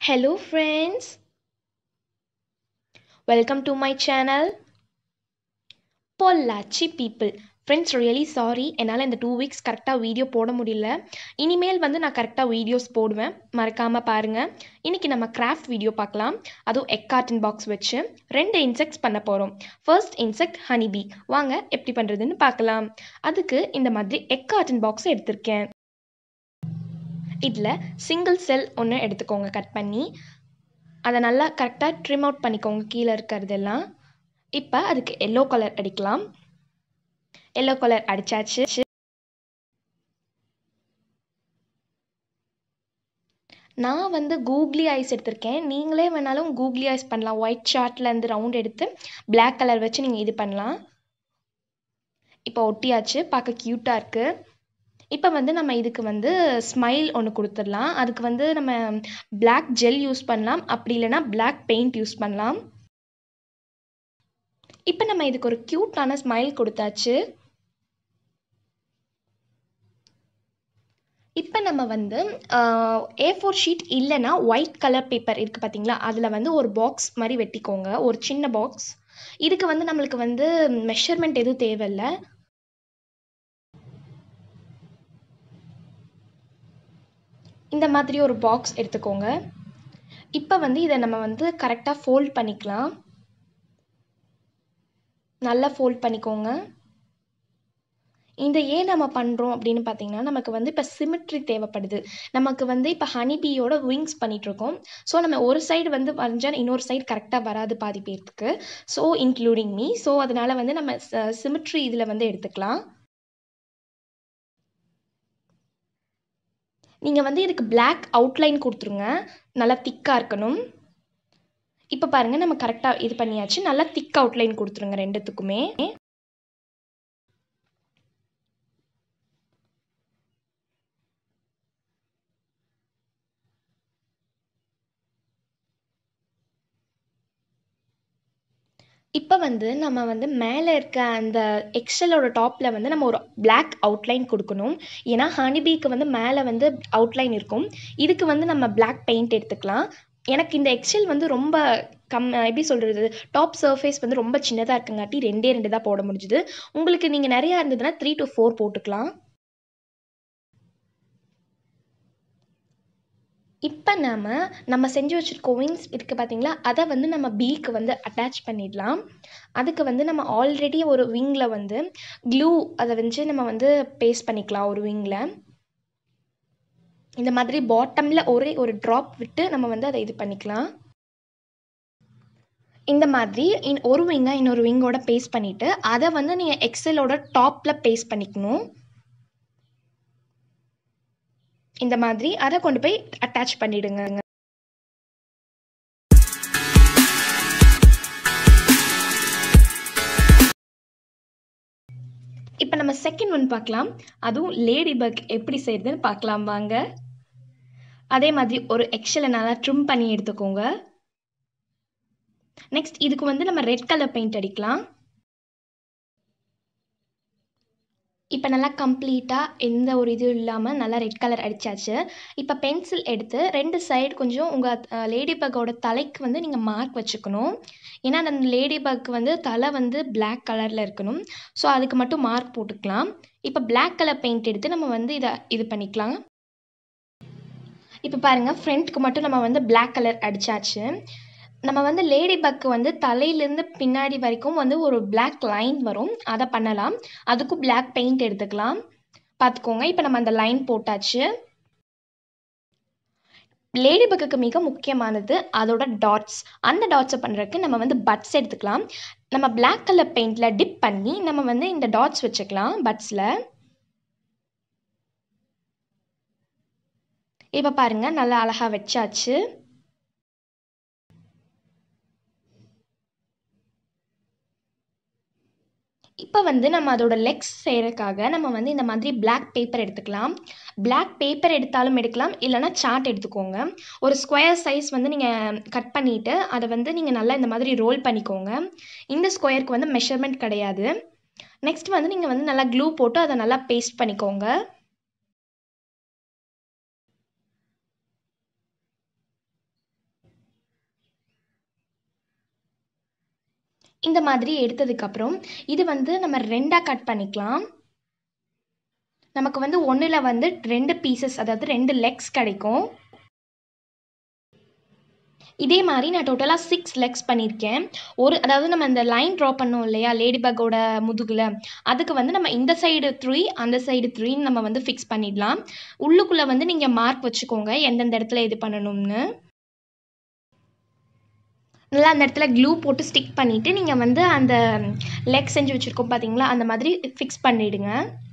Hello, friends. Welcome to my channel. Pollachi people friends really sorry என்னால் இந்த two weeks கரெக்டாக video போட முடியல இனிமேல் வந்து நான் கரெக்டாக வீடியோஸ் போடுவேன் மறக்காமல் பாருங்கள் இன்றைக்கி நம்ம கிராஃப்ட் வீடியோ பார்க்கலாம் அதுவும் எக் கார்டன் பாக்ஸ் வச்சு ரெண்டு இன்செக்ட்ஸ் பண்ண போகிறோம் ஃபர்ஸ்ட் இன்செக்ட் ஹனிபி வாங்க எப்படி பண்ணுறதுன்னு பார்க்கலாம் அதுக்கு இந்த மாதிரி எக் கார்டன் பாக்ஸ் எடுத்திருக்கேன் இதில் சிங்கிள் செல் ஒன்று எடுத்துக்கோங்க கட் பண்ணி அதை நல்லா கரெக்டாக ட்ரிம் அவுட் பண்ணிக்கோங்க கீழே இருக்கிறதெல்லாம் இப்போ அதுக்கு எல்லோ கலர் அடிக்கலாம் எல்லோ கலர் அடித்தாச்சு நான் வந்து கூகுளி ஐஸ் எடுத்திருக்கேன் நீங்களே வேணாலும் கூகுளி ஐஸ் பண்ணலாம் ஒயிட் ஷார்ட்லேருந்து ரவுண்ட் எடுத்து பிளாக் கலர் வச்சு நீங்கள் இது பண்ணலாம் இப்போ ஒட்டியாச்சு பார்க்க க்யூட்டாக இருக்குது இப்போ வந்து நம்ம இதுக்கு வந்து ஸ்மைல் ஒன்று கொடுத்துடலாம் அதுக்கு வந்து நம்ம பிளாக் ஜெல் யூஸ் பண்ணலாம் அப்படி இல்லைன்னா பிளாக் பெயிண்ட் யூஸ் பண்ணலாம் இப்போ நம்ம இதுக்கு ஒரு க்யூட்டான ஸ்மைல் கொடுத்தாச்சு இப்போ நம்ம வந்து ஏ ஃபோர் ஷீட் இல்லைன்னா ஒயிட் கலர் பேப்பர் இருக்குது பார்த்தீங்களா அதில் வந்து ஒரு பாக்ஸ் மாதிரி வெட்டிக்கோங்க ஒரு சின்ன பாக்ஸ் இதுக்கு வந்து நம்மளுக்கு வந்து மெஷர்மெண்ட் எதுவும் தேவையில்லை இந்த மாதிரி ஒரு பாக்ஸ் எடுத்துக்கோங்க இப்போ வந்து இதை நம்ம வந்து கரெக்டாக ஃபோல்ட் பண்ணிக்கலாம் நல்லா ஃபோல்ட் பண்ணிக்கோங்க இந்த ஏன் நம்ம பண்ணுறோம் அப்படின்னு பார்த்தீங்கன்னா நமக்கு வந்து இப்போ சிமிட்ரி தேவைப்படுது நமக்கு வந்து இப்போ ஹனிபீயோட விங்ஸ் பண்ணிகிட்ருக்கோம் ஸோ நம்ம ஒரு சைடு வந்து வரைஞ்சால் இன்னொரு சைடு கரெக்டாக வராது பாதி பேர்த்துக்கு ஸோ இன்க்ளூடிங் மீ ஸோ அதனால் வந்து நம்ம சிமிட்ரி இதில் வந்து எடுத்துக்கலாம் நீங்கள் வந்து இதுக்கு பிளாக் அவுட்லைன் கொடுத்துருங்க நல்லா திக்காக இருக்கணும் இப்போ பாருங்கள் நம்ம கரெக்டாக இது பண்ணியாச்சு நல்லா திக் அவுட்லைன் கொடுத்துருங்க ரெண்டுத்துக்குமே இப்போ வந்து நம்ம வந்து மேலே இருக்க அந்த எக்ஸலோட டாப்பில் வந்து நம்ம ஒரு பிளாக் அவுட்லைன் கொடுக்கணும் ஏன்னா ஹனிபீக்கு வந்து மேலே வந்து அவுட்லைன் இருக்கும் இதுக்கு வந்து நம்ம பிளாக் பெயிண்ட் எடுத்துக்கலாம் எனக்கு இந்த எக்ஸல் வந்து ரொம்ப கம் எப்படி சொல்கிறது டாப் சர்ஃபேஸ் வந்து ரொம்ப சின்னதாக இருக்குங்காட்டி ரெண்டே ரெண்டு தான் போட முடிஞ்சுது உங்களுக்கு நீங்கள் நிறையா இருந்ததுன்னா த்ரீ டு ஃபோர் போட்டுக்கலாம் இப்போ நாம் நம்ம செஞ்சு வச்சுருக்க விங்ஸ் இருக்குது பார்த்தீங்களா அதை வந்து நம்ம பீக்கு வந்து அட்டாச் பண்ணிடலாம் அதுக்கு வந்து நம்ம ஆல்ரெடி ஒரு விங்கில் வந்து க்ளூ அதை வச்சு நம்ம வந்து பேஸ்ட் பண்ணிக்கலாம் ஒரு விங்கில் இந்த மாதிரி பாட்டமில் ஒரே ஒரு ட்ராப் விட்டு நம்ம வந்து அதை இது பண்ணிக்கலாம் இந்த மாதிரி இன் ஒரு விங்காக இன்னொரு விங்கோட பேஸ்ட் பண்ணிவிட்டு அதை வந்து நீங்கள் எக்ஸலோட டாப்பில் பேஸ்ட் பண்ணிக்கணும் இந்த மாதிரி அதை கொண்டு போய் அட்டாச் பண்ணிடுங்க இப்போ நம்ம செகண்ட் ஒன் பார்க்கலாம் அதுவும் லேடி பக் எப்படி செய்யறதுன்னு பார்க்கலாம் வாங்க அதே மாதிரி ஒரு எக்ஷலை நல்லா ட்ரிம் பண்ணி எடுத்துக்கோங்க நெக்ஸ்ட் இதுக்கு வந்து நம்ம ரெட் கலர் பெயிண்ட் அடிக்கலாம் இப்போ நல்லா கம்ப்ளீட்டாக எந்த ஒரு இதுவும் இல்லாமல் நல்லா ரெட் கலர் அடித்தாச்சு இப்போ பென்சில் எடுத்து ரெண்டு சைடு கொஞ்சம் உங்கள் லேடி பக்கோட தலைக்கு வந்து நீங்கள் மார்க் வச்சுக்கணும் ஏன்னா அந்த லேடி பக் வந்து தலை வந்து பிளாக் கலரில் இருக்கணும் ஸோ அதுக்கு மட்டும் மார்க் போட்டுக்கலாம் இப்போ பிளாக் கலர் பெயிண்ட் எடுத்து நம்ம வந்து இதை இது பண்ணிக்கலாம் இப்போ பாருங்கள் ஃப்ரண்ட்க்கு மட்டும் நம்ம வந்து பிளாக் கலர் அடித்தாச்சு நம்ம வந்து லேடி பக்கு வந்து தலையிலேருந்து பின்னாடி வரைக்கும் வந்து ஒரு பிளாக் லைன் வரும் அதை பண்ணலாம் அதுக்கும் பிளாக் பெயிண்ட் எடுத்துக்கலாம் பார்த்துக்கோங்க இப்போ நம்ம அந்த லைன் போட்டாச்சு லேடி பக்குக்கு மிக முக்கியமானது அதோட டாட்ஸ் அந்த டாட்ஸை பண்ணுறதுக்கு நம்ம வந்து பட்ஸ் எடுத்துக்கலாம் நம்ம பிளாக் கலர் பெயிண்டில் டிப் பண்ணி நம்ம வந்து இந்த டாட்ஸ் வச்சுக்கலாம் பட்ஸில் இப்போ பாருங்கள் நல்லா அழகாக வச்சாச்சு இப்போ வந்து நம்ம அதோட லெக்ஸ் செய்கிறதுக்காக நம்ம வந்து இந்த மாதிரி பிளாக் பேப்பர் எடுத்துக்கலாம் பிளாக் பேப்பர் எடுத்தாலும் எடுக்கலாம் இல்லைனா சார்ட் எடுத்துக்கோங்க ஒரு ஸ்கொயர் சைஸ் வந்து நீங்கள் கட் பண்ணிவிட்டு அதை வந்து நீங்கள் நல்லா இந்த மாதிரி ரோல் பண்ணிக்கோங்க இந்த ஸ்கொயருக்கு வந்து மெஷர்மெண்ட் கிடையாது நெக்ஸ்ட் வந்து நீங்கள் வந்து நல்லா க்ளூ போட்டு அதை நல்லா பேஸ்ட் பண்ணிக்கோங்க இந்த மாதிரி எடுத்ததுக்கப்புறம் இது வந்து நம்ம ரெண்டாக கட் பண்ணிக்கலாம் நமக்கு வந்து ஒன்றில் வந்து ரெண்டு பீசஸ் அதாவது ரெண்டு லெக்ஸ் கிடைக்கும் இதே மாதிரி நான் டோட்டலாக சிக்ஸ் லெக்ஸ் பண்ணியிருக்கேன் ஒரு அதாவது நம்ம இந்த லைன் ட்ரா பண்ணோம் இல்லையா லேடி பக்கோட முதுகில் அதுக்கு வந்து நம்ம இந்த சைடு த்ரீ அந்த சைடு த்ரீன்னு நம்ம வந்து ஃபிக்ஸ் பண்ணிடலாம் உள்ளுக்குள்ளே வந்து நீங்கள் மார்க் வச்சுக்கோங்க எந்தெந்த இடத்துல இது பண்ணணும்னு நல்லா அந்த இடத்துல க்ளூ போட்டு ஸ்டிக் பண்ணிவிட்டு நீங்கள் வந்து அந்த லெக் செஞ்சு வச்சுருக்கோம் பார்த்தீங்களா அந்த மாதிரி ஃபிக்ஸ் பண்ணிவிடுங்க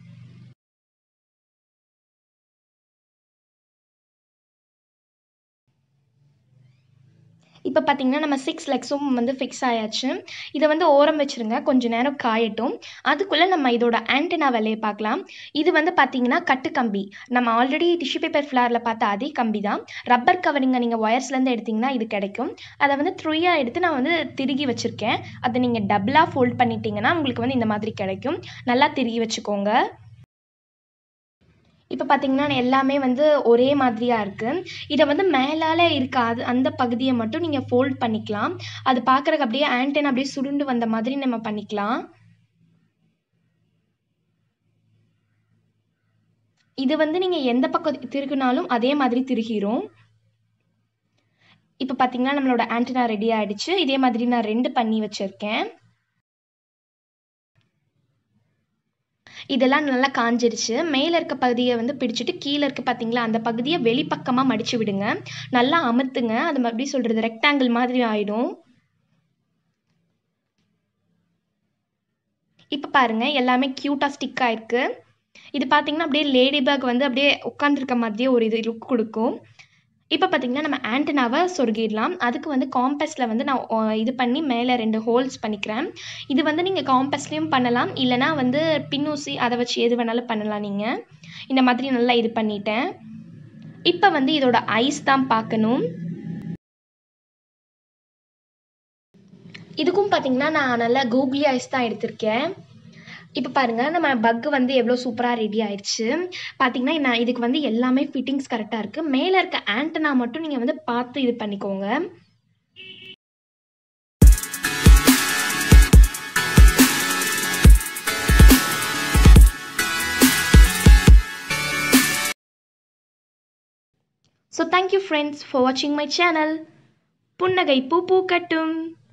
இப்போ பார்த்தீங்கன்னா நம்ம சிக்ஸ் லெக்ஸும் வந்து ஃபிக்ஸ் ஆயாச்சு இதை வந்து ஓரம் வச்சுருங்க கொஞ்ச நேரம் காயட்டும் அதுக்குள்ளே நம்ம இதோட ஆண்டனா வேலையை பார்க்கலாம் இது வந்து பார்த்தீங்கன்னா கட்டு கம்பி நம்ம ஆல்ரெடி டிஷ்யூ பேப்பர் ஃப்ளாரில் பார்த்த அதே கம்பி தான் ரப்பர் கவரிங்கை நீங்கள் ஒயர்ஸ்லேருந்து எடுத்திங்கன்னா இது கிடைக்கும் அதை வந்து த்ரீயாக எடுத்து நான் வந்து திருகி வச்சுருக்கேன் அதை நீங்கள் டபுளாக ஃபோல்ட் பண்ணிட்டீங்கன்னா உங்களுக்கு வந்து இந்த மாதிரி கிடைக்கும் நல்லா திருகி வச்சுக்கோங்க இப்போ பார்த்தீங்கன்னா எல்லாமே வந்து ஒரே மாதிரியாக இருக்குது இதை வந்து மேலால் இருக்க அது அந்த பகுதியை மட்டும் நீங்கள் ஃபோல்ட் பண்ணிக்கலாம் அது பார்க்குறக்கு அப்படியே ஆன்டென் அப்படியே சுருண்டு வந்த மாதிரி நம்ம பண்ணிக்கலாம் இது வந்து நீங்கள் எந்த பக்கம் திருகுனாலும் அதே மாதிரி திருகிரும் இப்போ பார்த்தீங்கன்னா நம்மளோட ஆண்டனா ரெடி ஆகிடுச்சு இதே மாதிரி நான் ரெண்டு பண்ணி வச்சுருக்கேன் இதெல்லாம் நல்லா காஞ்சிருச்சு மேலே இருக்க பகுதியை வந்து பிடிச்சிட்டு கீழே இருக்க பார்த்தீங்களா அந்த பகுதியை வெளிப்பக்கமாக மடித்து விடுங்க நல்லா அமுத்துங்க அது எப்படி சொல்கிறது ரெக்டாங்கிள் மாதிரி ஆகிடும் இப்போ பாருங்கள் எல்லாமே க்யூட்டாக ஸ்டிக் ஆயிருக்கு இது பார்த்தீங்கன்னா அப்படியே லேடி பேக் வந்து அப்படியே உட்காந்துருக்க மாதிரியே ஒரு இது லுக் கொடுக்கும் இப்போ பார்த்தீங்கன்னா நம்ம ஆண்டனாவை சொருகிடலாம் அதுக்கு வந்து காம்பஸில் வந்து நான் இது பண்ணி மேலே ரெண்டு ஹோல்ஸ் பண்ணிக்கிறேன் இது வந்து நீங்கள் காம்பஸ்லேயும் பண்ணலாம் இல்லைனா வந்து பின்னூசி அதை வச்சு எது வேணாலும் பண்ணலாம் நீங்கள் இந்த மாதிரி நல்லா இது பண்ணிட்டேன் இப்போ வந்து இதோட ஐஸ் தான் பார்க்கணும் இதுக்கும் பார்த்தீங்கன்னா நான் நல்லா கூகுளி ஐஸ் தான் எடுத்திருக்கேன் இப்போ பாருங்கள் நம்ம பக்கு வந்து எவ்வளோ சூப்பராக ரெடி ஆயிடுச்சு பார்த்தீங்கன்னா நான் இதுக்கு வந்து எல்லாமே ஃபிட்டிங்ஸ் கரெக்டாக இருக்குது மேலே இருக்க ஆண்டனா மட்டும் நீங்கள் வந்து பார்த்து இது பண்ணிக்கோங்க So thank you friends for watching my channel. புன்னகை பூ பூக்கட்டும்